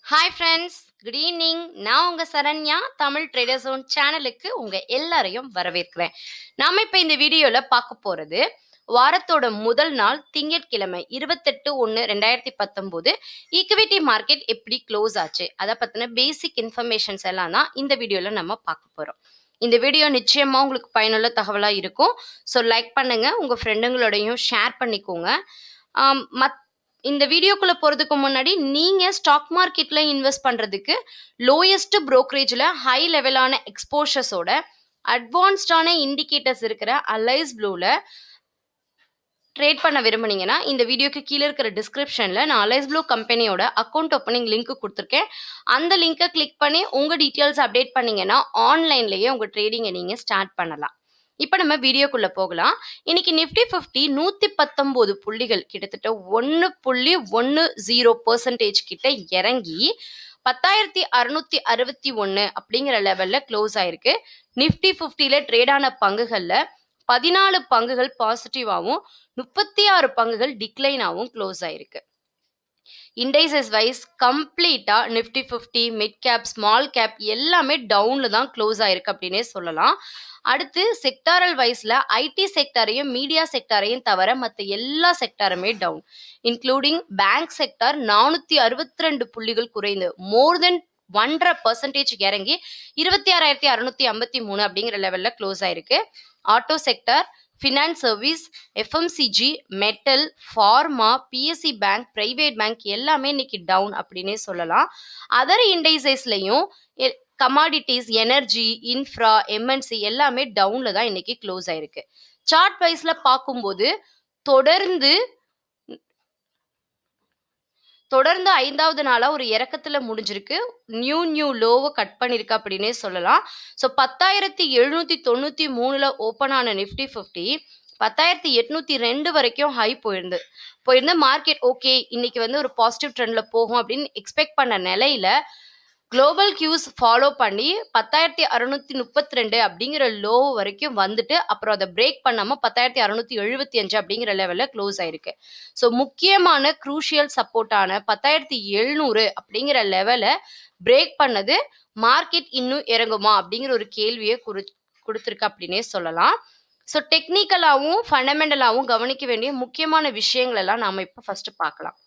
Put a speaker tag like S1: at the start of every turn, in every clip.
S1: hi friends good evening நான் உங்கள் Saranya Tamil trader zone சேனலுக்கு உங்கள் எல்லாரையும் வரவேற்கிறேன் நாம் இப்போ இந்த வீடியோவில் பார்க்க போகிறது வாரத்தோட முதல் நாள் திங்கட்கிழமை இருபத்தெட்டு ஒன்று ரெண்டாயிரத்தி பத்தொம்போது ஈக்விட்டி மார்க்கெட் எப்படி க்ளோஸ் ஆச்சு அதை பற்றின பேசிக் இன்ஃபர்மேஷன்ஸ் எல்லாம் தான் இந்த வீடியோவில் நம்ம பார்க்க போகிறோம் இந்த வீடியோ நிச்சயமாக உங்களுக்கு பயனுள்ள தகவலாக இருக்கும் ஸோ லைக் பண்ணுங்கள் உங்கள் ஃப்ரெண்டுங்களோடையும் ஷேர் பண்ணிக்கோங்க ஆம், மத் இந்த வீடியோக்குள்ள போறதுக்கு முன்னாடி நீங்க ஸ்டாக் மார்க்கெட்ல இன்வெஸ்ட் பண்றதுக்கு லோயஸ்ட் brokerage-ல ஹை லெவலான எக்ஸ்போஷர்ஸோட அட்வான்ஸ்டான இண்டிகேட்டர்ஸ் இருக்கிற அலைஸ் ப்ளூல ட்ரேட் பண்ண விரும்புனீங்கன்னா இந்த வீடியோக்கு கீழே இருக்கிற டிஸ்கிரிப்ஷன்ல நான் அலைஸ் ப்ளூ கம்பெனியோட அக்கௌண்ட் ஓப்பனிங் லிங்க் கொடுத்துருக்கேன் அந்த லிங்கை கிளிக் பண்ணி உங்க டீட்டெயில்ஸ் அப்டேட் பண்ணீங்கன்னா ஆன்லைன்லயே உங்க ட்ரேடிங்கை நீங்க ஸ்டார்ட் பண்ணலாம் இப்போ நம்ம வீடியோக்குள்ள போகலாம் இன்னைக்கு நிஃப்டி ஃபிஃப்டி நூத்தி பத்தொன்பது புள்ளிகள் கிட்டத்தட்ட ஒன்று புள்ளி ஒன்று ஜீரோ பர்சன்டேஜ் கிட்ட இறங்கி பத்தாயிரத்தி அறுநூத்தி அறுபத்தி ஒன்று அப்படிங்கிற லெவல்ல க்ளோஸ் ஆயிருக்கு நிஃப்டி ஃபிஃப்டியில ட்ரேடான பங்குகள்ல பதினாலு பங்குகள் பாசிட்டிவாகவும் முப்பத்தி ஆறு பங்குகள் டிக்ளைனாகவும் க்ளோஸ் ஆயிருக்கு இண்டைசஸ் வைஸ் கம்ப்ளீட்டா Nifty fifty mid cap small cap எல்லாமே டவுன்ல தான் க்ளோஸ் ஆயிருக்கு அப்படின்னே சொல்லலாம் அடுத்து செக்டாரல் வைஸ்ல ஐடி செக்டாரையும் மீடியா செக்டாரையும் தவிர மற்ற எல்லா செக்டாருமே டவுன் இன்க்ளூடிங் பேங்க் செக்டார் நானூத்தி அறுபத்தி ரெண்டு புள்ளிகள் குறைந்து மோர் தென் ஒன்றரை பர்சன்டேஜ் இறங்கி இருபத்தி ஆறாயிரத்தி அறுநூத்தி ஐம்பத்தி மூணு அப்படிங்கிற லெவல்ல க்ளோஸ் ஆயிருக்கு auto sector finance service FMCG metal pharma PSE bank private bank எல்லாமே இன்னைக்கு டவுன் அப்படின்னே சொல்லலாம் அதர் இண்டைசஸ்லையும் கமாடிட்டிஸ் எனர்ஜி இன்ஃப்ரா எம்என்சி எல்லாமே டவுன்ல தான் இன்னைக்கு க்ளோஸ் ஆயிருக்கு சார்ட் வைஸ்ல பார்க்கும்போது தொடர்ந்து தொடர்ந்து ஐந்தாவது நாளா ஒரு இறக்கத்துல முடிஞ்சிருக்கு நியூ நியூ லோவை கட் பண்ணிருக்கு அப்படின்னே சொல்லலாம் ஸோ பத்தாயிரத்தி எழுநூத்தி தொண்ணூத்தி மூணுல ஓப்பன் ஆன நிஃப்டி ஃபிஃப்டி பத்தாயிரத்தி எட்நூத்தி ரெண்டு வரைக்கும் ஹை போயிருந்து போயிருந்து மார்க்கெட் ஓகே இன்னைக்கு வந்து ஒரு பாசிட்டிவ் ட்ரெண்ட்ல போகும் அப்படின்னு எக்ஸ்பெக்ட் பண்ண நிலையில குளோபல் கியூஸ் ஃபாலோ பண்ணி பத்தாயிரத்தி அறுநூத்தி முப்பத்தி ரெண்டு அப்படிங்கிற லோ வரைக்கும் வந்துட்டு அப்புறம் அதை பிரேக் பண்ணாம பத்தாயிரத்தி அறுநூத்தி எழுபத்தி அஞ்சு அப்படிங்கிற லெவல்ல க்ளோஸ் ஆயிருக்கு ஸோ முக்கியமான குரூஷியல் சப்போர்ட்டான பத்தாயிரத்தி எழுநூறு அப்படிங்கிற லெவலை பிரேக் பண்ணது மார்க்கெட் இன்னும் இறங்குமா அப்படிங்கிற ஒரு கேள்வியை குறி கொடுத்துருக்கு அப்படின்னே சொல்லலாம் ஸோ டெக்னிக்கலாகவும் ஃபண்டமெண்டலாகவும் கவனிக்க வேண்டிய முக்கியமான விஷயங்கள் எல்லாம் நாம இப்போ ஃபர்ஸ்ட் பார்க்கலாம்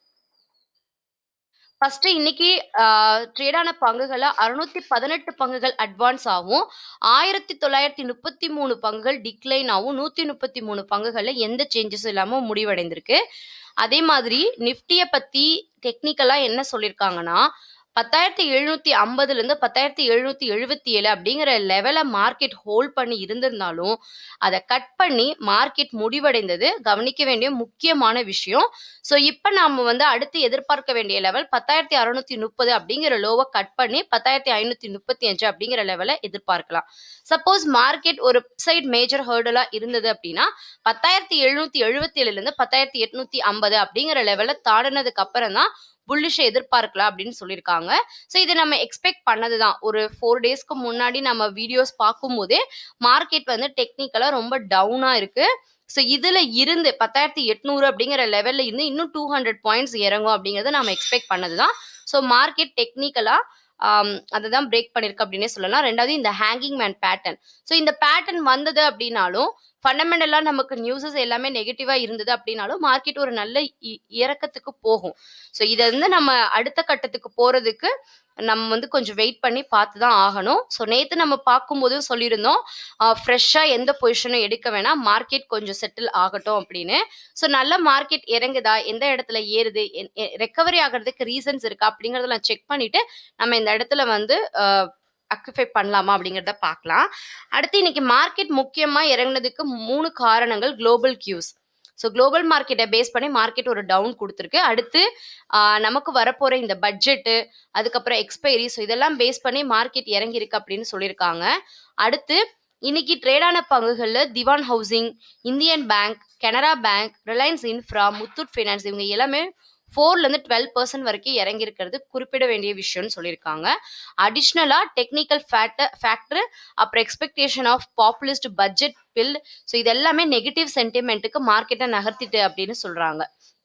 S1: ஃபர்ஸ்ட் இன்னைக்கு ட்ரேடான பங்குகளை அறுநூத்தி பதினெட்டு பங்குகள் அட்வான்ஸ் ஆகும் ஆயிரத்தி தொள்ளாயிரத்தி முப்பத்தி மூணு பங்குகள் டிக்ளைன் ஆகும் நூத்தி முப்பத்தி மூணு பங்குகள்ல எந்த சேஞ்சஸும் இல்லாம முடிவடைந்திருக்கு அதே மாதிரி நிஃப்டியை பத்தி டெக்னிக்கலா என்ன சொல்லியிருக்காங்கன்னா பத்தாயிரத்தி எழுநூத்தி ஐம்பதுல இருந்து பத்தாயிரத்தி எழுநூத்தி எழுபத்தி ஏழு அப்படிங்கிற லெவலை மார்க்கெட் ஹோல்ட் பண்ணி இருந்திருந்தாலும் அதை கட் பண்ணி மார்க்கெட் முடிவடைந்தது கவனிக்க வேண்டிய முக்கியமான விஷயம் ஸோ இப்போ நாம வந்து அடுத்து எதிர்பார்க்க வேண்டிய லெவல் பத்தாயிரத்தி அறுநூத்தி முப்பது அப்படிங்கிற லோவை கட் பண்ணி பத்தாயிரத்தி ஐநூத்தி முப்பத்தி அஞ்சு அப்படிங்கிற லெவலை எதிர்பார்க்கலாம் சப்போஸ் மார்க்கெட் ஒரு சைட் மேஜர் ஹேர்டலா இருந்தது அப்படின்னா பத்தாயிரத்தி எழுநூத்தி எழுபத்தி ஏழுல இருந்து பத்தாயிரத்தி எட்நூத்தி ஐம்பது அப்படிங்கிற லெவலை தாண்டினதுக்கு அப்புறம் தான் புல்லிஷை எதிர்பார்க்கலாம் அப்படின்னு சொல்லியிருக்காங்க ஸோ இது நம்ம எக்ஸ்பெக்ட் பண்ணதுதான் ஒரு ஃபோர் டேஸ்க்கு முன்னாடி நம்ம வீடியோஸ் பார்க்கும்போதே மார்க்கெட் வந்து டெக்னிக்கலாக ரொம்ப டவுனாக இருக்கு ஸோ இதில் இருந்து பத்தாயிரத்தி எட்நூறு அப்படிங்கிற லெவலில் இருந்து இன்னும் டூ ஹண்ட்ரட் பாயிண்ட்ஸ் இறங்கும் அப்படிங்கிறத நம்ம எக்ஸ்பெக்ட் பண்ணது தான் ஸோ மார்க்கெட் டெக்னிக்கலாக அதை தான் பிரேக் பண்ணியிருக்கு அப்படின்னே சொல்லலாம் ரெண்டாவது இந்த ஹேங்கிங் மேன் பேட்டர்ன் ஸோ இந்த பேட்டர்ன் வந்தது அப்படின்னாலும் ஃபண்டமெண்டலாக நமக்கு நியூஸஸ் எல்லாமே நெகட்டிவாக இருந்தது அப்படின்னாலும் மார்க்கெட் ஒரு நல்ல இ- இறக்கத்துக்கு போகும் ஸோ இதை வந்து நம்ம அடுத்த கட்டத்துக்கு போகிறதுக்கு நம்ம வந்து கொஞ்சம் வெயிட் பண்ணி பார்த்து தான் ஆகணும் ஸோ நேற்று நம்ம பார்க்கும்போதும் சொல்லியிருந்தோம் ஃப்ரெஷ்ஷாக எந்த பொசிஷனும் எடுக்க வேணாம் மார்க்கெட் கொஞ்சம் செட்டில் ஆகட்டும் அப்படின்னு ஸோ நல்ல மார்க்கெட் இறங்குதா எந்த இடத்துல ஏறுது ரெக்கவரி ஆகிறதுக்கு ரீசன்ஸ் இருக்கா அப்படிங்கிறதெல்லாம் செக் பண்ணிட்டு நம்ம இந்த இடத்துல வந்து அக்ரிஃபை பண்ணலாமா அப்படிங்கிறத பார்க்கலாம் அடுத்து இன்னைக்கு மார்க்கெட் முக்கியமாக இறங்குனதுக்கு மூணு காரணங்கள் குளோபல் கியூஸ் ஸோ குளோபல் மார்க்கெட்டை பேஸ் பண்ணி மார்க்கெட் ஒரு டவுன் கொடுத்துருக்கு அடுத்து ஆஹ், நமக்கு வரப்போகிற இந்த பட்ஜெட்டு அதுக்கப்புறம் எக்ஸ்பைரி ஸோ இதெல்லாம் பேஸ் பண்ணி மார்க்கெட் இறங்கியிருக்கு அப்படின்னு சொல்லியிருக்காங்க அடுத்து இன்னைக்கு ட்ரேடான பங்குகளில் Dewan housing Indian bank Canara bank Reliance infra Muthoot finance இவங்க எல்லாமே ஃபோர்லேருந்து டுவெல் பர்சன்ட் வரைக்கும் இறங்கி இருக்கிறது குறிப்பிட வேண்டிய விஷயம்னு சொல்லியிருக்காங்க அடிஷ்னலாக டெக்னிக்கல் ஃபேக்டர் ஃபேக்டர் அப்புறம் expectation of populist budget bill so இது எல்லாமே நெகட்டிவ் சென்டிமெண்ட்டுக்கு மார்க்கெட்டை நகர்த்திட்டு அப்படின்னு சொல்கிறாங்க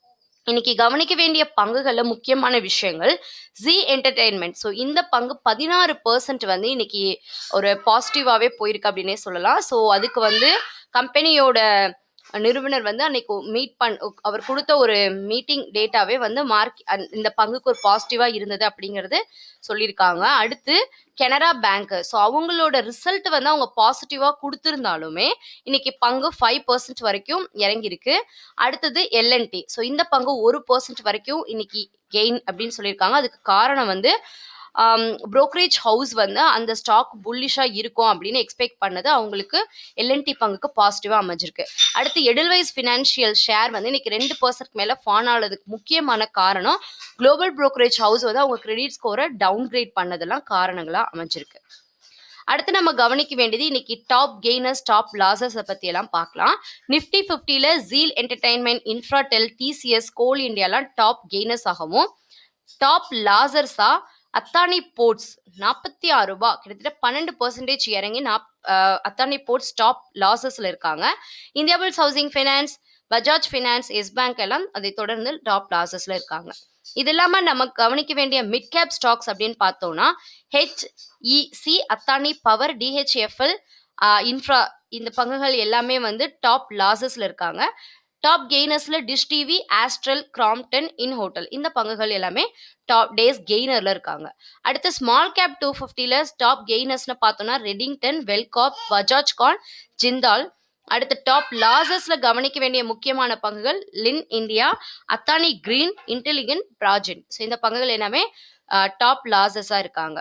S1: இன்னைக்கு கவனிக்க வேண்டிய பங்குகள்ல முக்கியமான விஷயங்கள் ஜி என்டர்டெயின்மெண்ட் ஸோ இந்த பங்கு பதினாறு பர்சன்ட் வந்து இன்னைக்கு ஒரு பாசிட்டிவாகவே போயிருக்கு அப்படின்னே சொல்லலாம் ஸோ அதுக்கு வந்து கம்பெனியோட நிறுவனர் வந்து அன்னைக்கு மீட் பண் அவர் கொடுத்த ஒரு மீட்டிங் டேட்டாவே வந்து மார்க் இந்த பங்குக்கு ஒரு பாசிட்டிவா இருந்தது அப்படிங்கிறது சொல்லியிருக்காங்க அடுத்து கெனரா பேங்க் ஸோ அவங்களோட ரிசல்ட் வந்து அவங்க பாசிட்டிவா கொடுத்துருந்தாலுமே இன்னைக்கு பங்கு ஃபைவ் பர்சன்ட் வரைக்கும் இறங்கியிருக்கு அடுத்தது எல்என்டி ஸோ இந்த பங்கு ஒரு பர்சன்ட் வரைக்கும் இன்னைக்கு கெயின் அப்படின்னு சொல்லியிருக்காங்க அதுக்கு காரணம் வந்து புரோக்கரேஜ் ஹவுஸ் வந்து அந்த ஸ்டாக் புல்லிஷாக இருக்கும் அப்படின்னு எக்ஸ்பெக்ட் பண்ணது அவங்களுக்கு எல்என்டி பங்குக்கு பாசிட்டிவாக அமைஞ்சிருக்கு அடுத்து எடில்வைஸ் ஃபினான்ஷியல் ஷேர் வந்து இன்னைக்கு ரெண்டு பர்சன்ட் மேலே ஃபான் ஆனதுக்கு முக்கியமான காரணம் குளோபல் புரோக்கரேஜ் ஹவுஸ் வந்து அவங்க கிரெடிட் ஸ்கோரை டவுன் கிரேட் பண்ணதெல்லாம் காரணங்களாக அமைஞ்சிருக்கு அடுத்து நம்ம கவனிக்க வேண்டியது இன்னைக்கு டாப் கெய்னர்ஸ் டாப் லாசஸ் பத்தி எல்லாம் பார்க்கலாம் நிஃப்டி ஃபிஃப்டியில் Zeel entertainment Infratel TCS coal இந்தியாலாம் டாப் கெய்னர்ஸ் ஆகவும் டாப் லாசர்ஸா அத்தானி போர்ட்ஸ் நாற்பத்தி ஆறு ரூபாய் கிட்டத்தட்ட பன்னெண்டு பர்சன்டேஜ் இறங்கி நாப் அத்தானி போர்ட்ஸ் டாப் லாசஸ்ல இருக்காங்க Indiabulls housing finance Bajaj finance Yes bank எல்லாம் அதை தொடர்ந்து டாப் லாசஸ்ல இருக்காங்க இது இல்லாம நம்ம கவனிக்க வேண்டிய மிட் கேப் ஸ்டாக்ஸ் அப்படின்னு பார்த்தோம்னா HEC Adani power DHFL infra இந்த பங்குகள் எல்லாமே வந்து டாப் லாசஸ்ல இருக்காங்க டாப் கெய்னர்ஸ்ல Dish TV Astral Crompton in hotel இந்த பங்குகள் எல்லாமே டாப் டேஸ் கெய்னர்ல இருக்காங்க அடுத்து ஸ்மால் கேப் டூ ஃபிஃப்டில டாப் கெய்னர்ஸ்னு பார்த்தோம்னா ரெடிங்டன் வெல்காப் பஜாஜ் கான் ஜிந்தால் அடுத்து டாப் லாசஸ்ல கவனிக்க வேண்டிய முக்கியமான பங்குகள் லின் இந்தியா அத்தானி கிரீன் இன்டெலிகன் ப்ராஜென்ட் ஸோ இந்த பங்குகள் எல்லாமே டாப் லாசஸா இருக்காங்க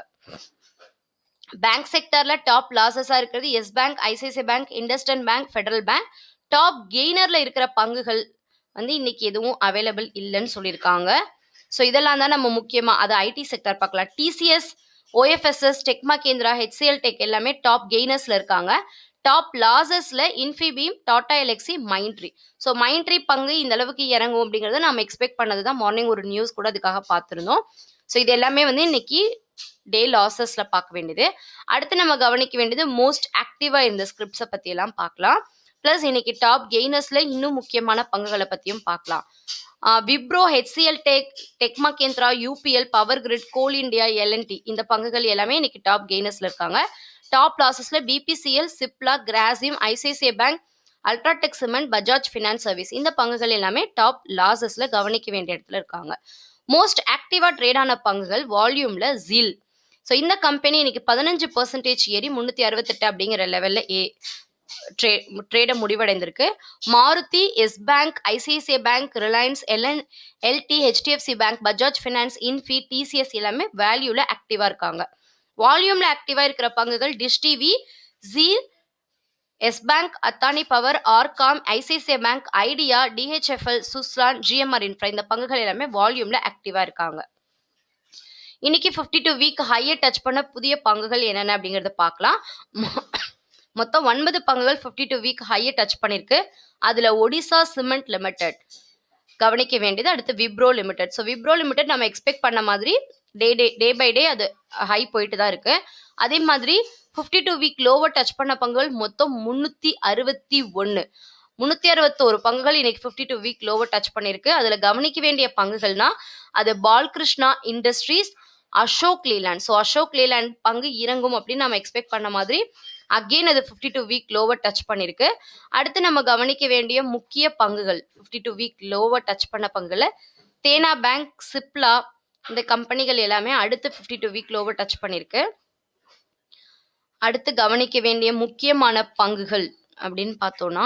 S1: பேங்க் செக்டர்ல டாப் லாசஸா இருக்கிறது Yes Bank ICICI Bank IndusInd Bank Federal Bank top கெய்னர்ல இருக்கிற பங்குகள் வந்து இன்னைக்கு எதுவும் அவைலபிள் இல்லைன்னு சொல்லியிருக்காங்க ஸோ இதெல்லாம் தான் நம்ம முக்கியமா அது ஐடி செக்டர் பார்க்கலாம் TCS OFSS டெக்மா Kendra HCL tech எல்லாமே டாப் கெய்னர்ஸ்ல இருக்காங்க top லாசஸ்ல Infibeam Tata Elxsi Mindtree so Mindtree பங்கு இந்த அளவுக்கு இறங்கும் அப்படிங்கறத நம்ம எக்ஸ்பெக்ட் பண்ணது தான் மார்னிங் ஒரு நியூஸ் கூட அதுக்காக பார்த்துருந்தோம் ஸோ இது எல்லாமே வந்து இன்னைக்கு டே லாசஸ்ல பார்க்க வேண்டியது அடுத்து நம்ம கவனிக்க வேண்டியது மோஸ்ட் ஆக்டிவா இருந்த ஸ்கிரிப்ட்ஸை பத்தி எல்லாம் பார்க்கலாம் பிளஸ் இன்னைக்கு டாப் கெய்னர்ஸ்ல இன்னும் முக்கியமான பங்குகளை பத்தியும் பார்க்கலாம் Wipro HCL tech டெக்மா Kendra UPL power grid கோல் இந்தியா எல்என்டி இந்த பங்குகள் எல்லாமே இன்னைக்கு டாப் கெய்னர்ஸ்ல இருக்காங்க top லாசஸ்ல BPCL Cipla Grasim ICICI bank UltraTech cement Bajaj finance service இந்த பங்குகள் எல்லாமே டாப் லாசஸ்ல கவனிக்க வேண்டிய இடத்துல இருக்காங்க மோஸ்ட் ஆக்டிவா ட்ரேட் ஆன பங்குகள் வால்யூம்ல ஜீல் ஸோ இந்த கம்பெனி இன்னைக்கு பதினஞ்சு பர்சன்டேஜ் ஏறி முந்நூற்றி அறுபத்தெட்டு அப்படிங்கிற லெவலில் ஏ ட்ரே ட்ரேட முடிவடைந்திருக்கு Maruti Yes Bank ICICI Bank Reliance LN LT HDFC Bank Bajaj Finance Infy TCS எல்லாமே வேல்யூல ஆக்டிவா இருக்காங்க வால்யூம்ல ஆக்டிவா இருக்கிற பங்குகள் Dish TV ZEEL Yes Bank Adani Power RCom ICICI Bank Idea DHFL Suzlon GMR Infra இந்த பங்குகள் எல்லாமே வால்யூம்ல ஆக்டிவா இருக்காங்க இன்னைக்கு ஃபிஃப்டி டூ வீக் ஹையை டச் பண்ண புதிய பங்குகள் என்னென்ன அப்படிங்கறத பார்க்கலாம் மொத்தம் ஒன்பது பங்குகள் ஃபிஃப்டி டூ வீக் ஹையை டச் பண்ணியிருக்கு அதில் ஒடிசா சிமெண்ட் லிமிடெட் கவனிக்க வேண்டியது அடுத்து Wipro limited so Wipro limited நம்ம எக்ஸ்பெக்ட் பண்ண மாதிரி டே டே டே பை டே அது ஹை போயிட்டு தான் இருக்கு அதே மாதிரி fifty two week lower touch பண்ண பங்குகள் மொத்தம் முந்நூற்றி அறுபத்தி ஒன்று முந்நூற்றி அறுபத்தோரு பங்குகள் இன்னைக்கு fifty two week lower touch பண்ணியிருக்கு அதில் கவனிக்க வேண்டிய பங்குகள்னா அது Balkrishna Industries Ashok Leyland so Ashok Leyland பங்கு இறங்கும் அப்படின்னு நம்ம எக்ஸ்பெக்ட் பண்ண மாதிரி அகெயின் அது fifty two week lower touch பண்ணியிருக்கு அடுத்து நம்ம கவனிக்க வேண்டிய முக்கிய பங்குகள் fifty two week lower touch பண்ண பங்குல தேனா பேங்க் சிப்லா இந்த கம்பெனிகள் எல்லாமே அடுத்து fifty two week lower touch பண்ணியிருக்கு அடுத்து கவனிக்க வேண்டிய முக்கியமான பங்குகள் அப்படின்னு பார்த்தோம்னா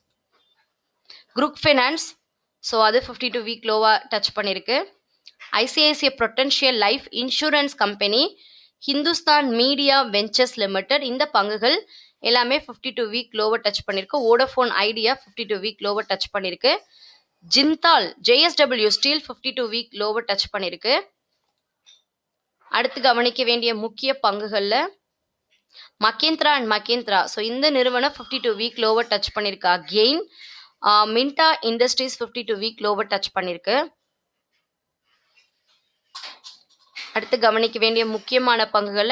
S1: குரூப் ஃபைனான்ஸ் ஸோ அது ஃபிஃப்டி டூ வீக் லோவாக டச் பண்ணியிருக்கு ICICI Prudential Life Insurance company Hindustan Media Ventures Limited இந்த பங்குகள் எல்லாமே fifty two week lower touch பண்ணியிருக்கு Vodafone Idea fifty two week lower touch பண்ணியிருக்கு Jindal JSW Steel fifty two week lower touch பண்ணியிருக்கு அடுத்து கவனிக்க வேண்டிய முக்கிய பங்குகளில் மகேந்திரா அண்ட் மகேந்திரா ஸோ இந்த நிறுவனம் fifty two week lower touch பண்ணியிருக்கா கெயின் Minda Industries fifty two week lower touch பண்ணியிருக்கு அடுத்து கவனிக்க வேண்டிய முக்கியமான பங்குகளை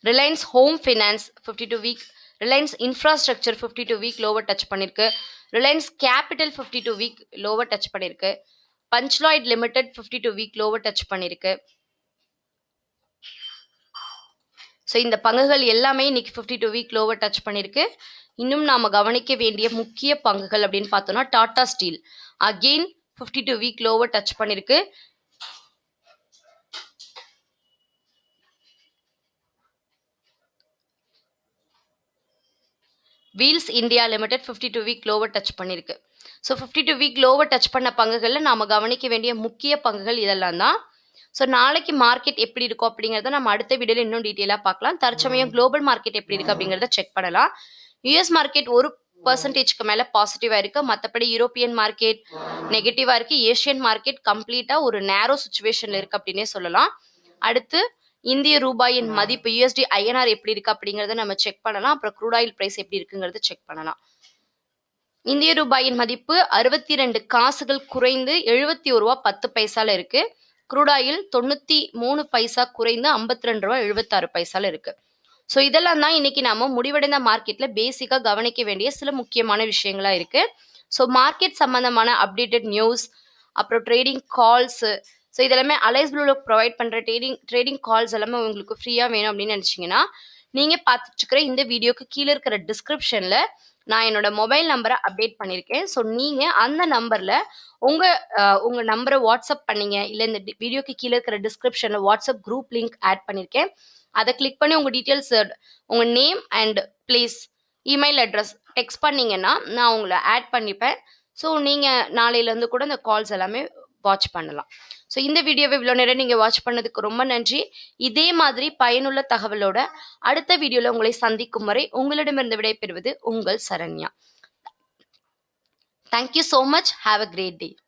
S1: Reliance Home Finance fifty two week Reliance Infrastructure fifty two week lower touch பண்ணியிருக்கு Reliance Capital fifty two week lower touch பண்ணியிருக்கு Punj Lloyd Limited fifty two week lower touch பண்ணியிருக்கு so இந்த பங்குகள் எல்லாமே இன்னைக்கு fifty two week lower touch பண்ணியிருக்கு இன்னும் நாம் கவனிக்க வேண்டிய முக்கிய பங்குகள் அப்படின்னு பார்த்தோம்னா Tata Steel again fifty two week lower touch பண்ணியிருக்கு Wheels India Limited fifty two week lower touch பண்ணியிருக்கு so fifty two week lower touch பண்ண பங்குகளில் நாம் கவனிக்க வேண்டிய முக்கிய பங்குகள் இதெல்லாம் தான் ஸோ நாளைக்கு மார்க்கெட் எப்படி இருக்கும் அப்படிங்கிறத நம்ம அடுத்த வீடியோவில் இன்னும் டீட்டெயிலாக பார்க்கலாம் தற்சமயம் குளோபல் மார்க்கெட் எப்படி இருக்குது அப்படிங்கிறத செக் பண்ணலாம் யூஎஸ் மார்க்கெட் ஒரு பர்சன்டேஜ்க்கு மேலே பாசிட்டிவாக இருக்குது மற்றபடி யூரோப்பியன் மார்க்கெட் நெகட்டிவாக இருக்குது ஏஷியன் மார்க்கெட் கம்ப்ளீட்டாக ஒரு நேரோ சுச்சுவேஷனில் இருக்குது அப்படின்னே சொல்லலாம் அடுத்து இந்திய ரூபாயின் மதிப்பு யூஎஸ்டி ஐஎன்ஆர் எப்படி இருக்கு அப்படிங்கறத நம்ம செக் பண்ணலாம் அப்புறம் க்ரூட் ஆயில் பிரைஸ் எப்படி இருக்குங்கிறத செக் பண்ணலாம் இந்திய ரூபாயின் மதிப்பு அறுபத்தி ரெண்டு காசுகள் குறைந்து எழுபத்தி ஒரு ரூபா பத்து பைசால இருக்கு க்ரூட் ஆயில் தொண்ணூத்தி மூணு பைசா குறைந்து ஐம்பத்தி ரெண்டு ரூபா எழுபத்தாறு பைசால இருக்கு ஸோ இதெல்லாம் தான் இன்னைக்கு நாம முடிவடைந்த மார்க்கெட்ல பேசிக்கா கவனிக்க வேண்டிய சில முக்கியமான விஷயங்களா இருக்கு ஸோ மார்க்கெட் சம்பந்தமான அப்டேட்டட் நியூஸ் அப்புறம் ட்ரேடிங் கால்ஸ் ஸோ இதெல்லாமே அலைஸ் ப்ளூவில் ப்ரொவைட் பண்ணுற ட்ரேடிங் ட்ரேடிங் கால்ஸ் எல்லாமே உங்களுக்கு ஃப்ரீயாக வேணும் அப்படின்னு நினச்சிங்கன்னா நீங்கள் பார்த்துட்டு இந்த வீடியோக்கு கீழே இருக்கிற டிஸ்கிரிப்ஷனில் நான் என்னோட மொபைல் நம்பரை அப்டேட் பண்ணியிருக்கேன் ஸோ நீங்கள் அந்த நம்பரில் உங்கள் உங்கள் நம்பரை வாட்ஸ்அப் பண்ணீங்க இல்லை இந்த வீடியோக்கு கீழே இருக்கிற டிஸ்கிரிப்ஷனில் வாட்ஸ்அப் குரூப் லிங்க் ஆட் பண்ணியிருக்கேன் அதை கிளிக் பண்ணி உங்கள் டீட்டெயில்ஸ் உங்கள் name and place email address text பண்ணீங்கன்னா நான் உங்களை ஆட் பண்ணிப்பேன் ஸோ நீங்கள் நாளையிலேருந்து கூட இந்த கால்ஸ் எல்லாமே வாட்ச் பண்ணலாம் ஸோ இந்த வீடியோவை இவ்வளோ நேரம் நீங்கள் வாட்ச் பண்ணதுக்கு ரொம்ப நன்றி இதே மாதிரி பயனுள்ள தகவலோட அடுத்த வீடியோவில் உங்களை சந்திக்கும் வரை உங்களிடமிருந்து விடைபெறுவது உங்கள் Saranya thank you so much have a great day